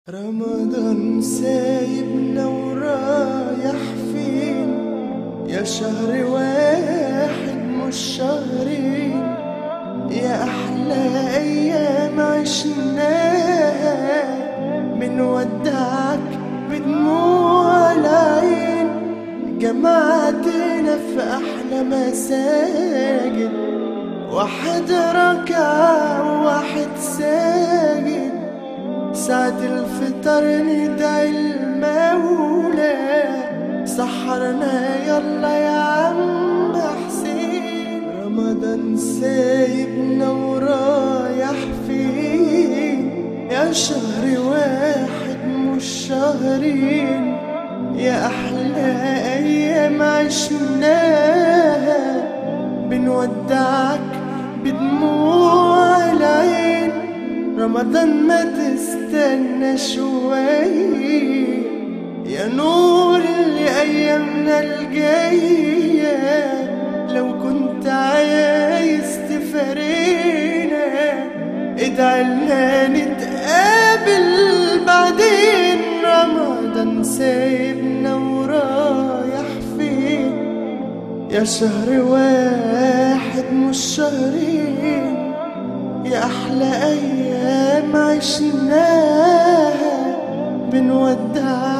رمضان سايبنا ورايح فين يا شهر واحد مش شهرين يا أحلى أيام عشناها بنودعك بدموع العين جمعتنا في أحلى مساجد واحد ركع وواحد ساجد ساعة الفطر ندعي المولى سحرنا يلا يا عم حسين رمضان سايبنا ورايح فين يا شهر واحد مش شهرين يا أحلى أيام عشناها بنودعك بدموع العين رمضان ما تستنى شوية يا نور لأيامنا الجاية لو كنت عايز تفارقنا ادعي لنا نتقابل بعدين رمضان سايبنا ورايح فين يا شهر واحد مش شهرين يا أحلى أيام عشناها بنودع